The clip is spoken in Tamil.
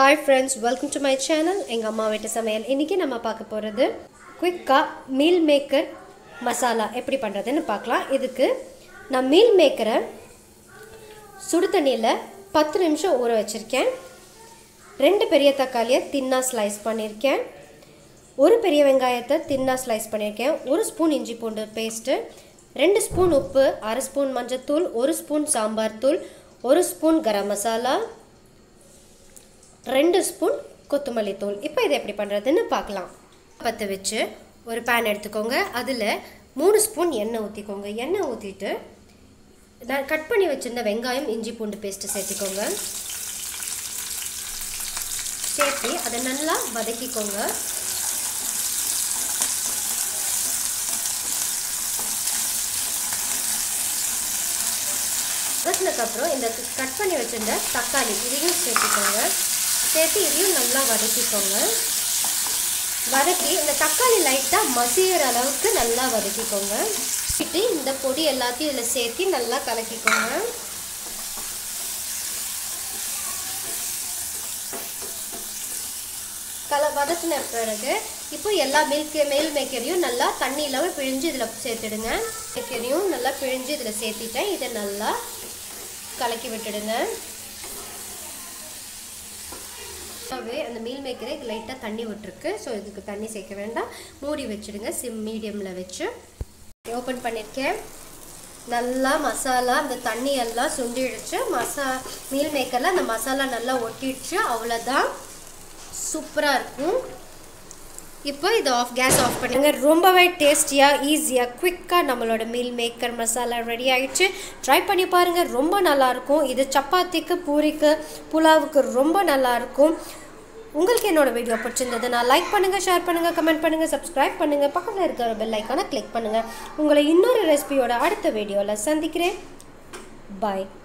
hi friends welcome to my channel எங்கள் அம்மா வீட்டு சமையல் இன்றைக்கி நம்ம பார்க்க போகிறது குயிக்காக மீல் மேக்கர் மசாலா எப்படி பண்ணுறதுன்னு பார்க்கலாம் இதுக்கு நான் மீல் மேக்கரை சுடு தண்ணியில் பத்து நிமிஷம் ஊற வச்சுருக்கேன் ரெண்டு பெரிய தக்காளியை தின்னாக ஸ்லைஸ் பண்ணியிருக்கேன் ஒரு பெரிய வெங்காயத்தை தின்னாக ஸ்லைஸ் பண்ணியிருக்கேன் ஒரு ஸ்பூன் இஞ்சி பூண்டு பேஸ்ட்டு ரெண்டு ஸ்பூன் உப்பு அரை ஸ்பூன் மஞ்சத்தூள் ஒரு ஸ்பூன் சாம்பார் தூள் ஒரு ஸ்பூன் கரம் மசாலா ரெண்டு ஸ்பூன் கொத்தமல்லி தூள் இப்போ இதை எப்படி பண்ணுறதுன்னு பார்க்கலாம் பற்ற வச்சு ஒரு பேன் எடுத்துக்கோங்க அதில் மூணு ஸ்பூன் எண்ணெய் ஊற்றிக்கோங்க எண்ணெய் ஊற்றிட்டு நான் கட் பண்ணி வச்சுருந்த வெங்காயம் இஞ்சி பூண்டு பேஸ்ட்டு சேர்த்துக்கோங்க சேர்த்து அதை நல்லா வதக்கிக்கோங்க வதக்கினதுக்கப்புறம் இந்த கட் பண்ணி வச்சுருந்த தக்காளி இதையும் சேர்த்துக்கோங்க சேர்த்து இதையும் நல்லா வதக்கிக்கோங்க வதக்கி இந்த தக்காளி லைட்டாக மசிகிற அளவுக்கு நல்லா வதக்கிக்கோங்க வதக்கிட்டு இந்த பொடி எல்லாத்தையும் இதில் சேர்த்து நல்லா கலக்கிக்கோங்க கல வதக்கின பிறகு இப்போ எல்லா மில்க் மேல் மேக்கரையும் நல்லா தண்ணி இல்லாமல் பிழிஞ்சு இதில் சேர்த்துடுங்க மேக்கரையும் நல்லா பிழிஞ்சு இதில் சேர்த்திட்டேன் இதை நல்லா கலக்கி விட்டுடுங்க அந்த மீல் மேக்கரே லைட்டாக தண்ணி விட்டுருக்கு ஸோ இதுக்கு தண்ணி சேர்க்க வேண்டாம் மூடி வச்சுடுங்க சிம் மீடியமில் வச்சு ஓப்பன் பண்ணியிருக்கேன் நல்லா மசாலா அந்த தண்ணி எல்லாம் சுண்டிடுச்சு மசா மீல் மேக்கரில் அந்த மசாலா நல்லா ஒட்டிடுச்சு அவ்வளோதான் சூப்பராக இருக்கும் இப்போ இதை ஆஃப் கேஸ் ஆஃப் பண்ணுங்க ரொம்பவே டேஸ்டியாக ஈஸியாக குவிக்காக நம்மளோட மீல் மேக்கர் மசாலா ரெடி ஆயிடுச்சு ட்ரை பண்ணி பாருங்கள் ரொம்ப நல்லாயிருக்கும் இது சப்பாத்திக்கு பூரிக்கு புலாவுக்கு ரொம்ப நல்லாயிருக்கும் உங்களுக்கு என்னோட வீடியோ பிடிச்சிருந்ததுன்னா லைக் பண்ணுங்கள் ஷேர் பண்ணுங்கள் கமெண்ட் பண்ணுங்கள் சப்ஸ்கிரைப் பண்ணுங்கள் பக்கத்தில் இருக்கிற பெல் ஐக்கானை கிளிக் பண்ணுங்கள் உங்களை இன்னொரு ரெசிபியோட அடுத்த வீடியோவில் சந்திக்கிறேன் பாய்